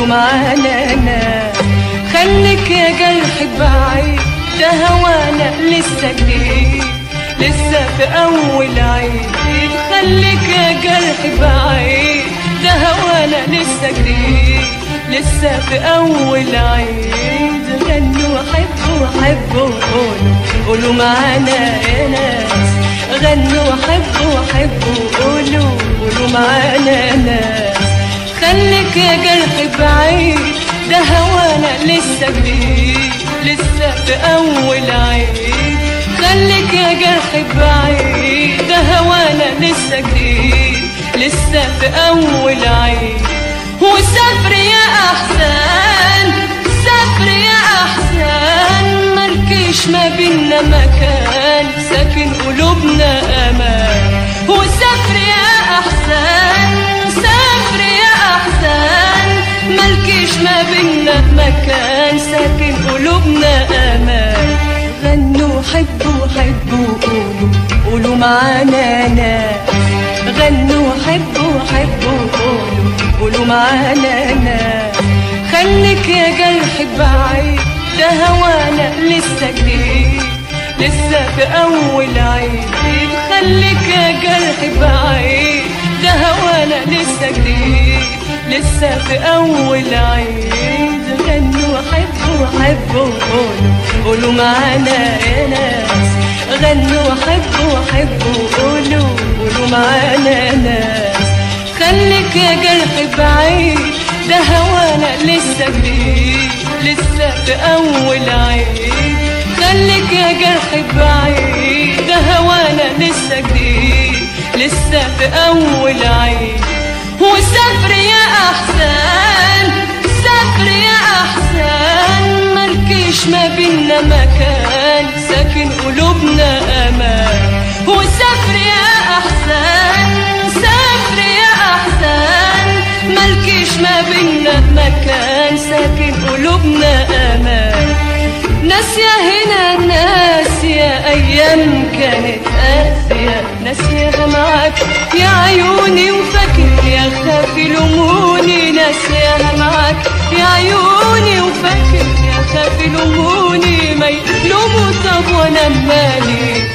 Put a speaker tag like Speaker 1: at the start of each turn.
Speaker 1: معانا ناس خليك يا جرح بعيد ده هوانا لسه جديد لسه في أول عيد خليك يا جرح بعيد ده هوانا لسه جديد لسه في أول عيد غنوا حبوا حبوا قولوا قولوا معانا يا ناس غنوا حبوا حبوا قولوا قولوا معانا ناس خليك يا جرح بعيد ده هوانا لسه جديد لسه في أول عيد خليك يا جرح بعيد ده هوانا لسه جديد لسه في أول عيد وسافر يا أحسن سافر يا أحسن ملكيش ما بينا مكان ساكن قلوبنا أمان وسافر يا أحسن سافر يا أحسن ملكيش ما بينا مكان ساكن قلوبنا أمان غنوا حبوا حبوا قولوا قولوا معانا ناس غنوا حبوا حبوا قولوا قولوا معانا ناس خليك يا جرح بعيد ده هوانا لسه جديد لسه في أول عيد خليك يا جرح بعيد ده هوانا لسه جديد لسه في أول عيد غنوا حبوا حبوا قولوا قولوا معانا يا ناس غنوا حبوا حبوا قولوا قولوا معانا ناس خليك يا جرح بعيد ده هوانا لسه جديد لسه في أول عيد خليك يا جرح بعيد ده هوانا لسه جديد لسه في أول عيد وسافر يا أحسن سافر يا أحسن ملكيش ما بينا مكان ساكن قلوبنا أمان وسافر يا أحسن سافر يا أحسن ملكيش ما بينا مكان ساكن قلوبنا أمان ناسية هنا ناسية أيام كانت قاسية ناسية معاك يا عيوني وفاكر يا خافي لموني ناسية معاك يا عيوني وفاكر يا خافي لموني ما يلوموا طب وانا مالي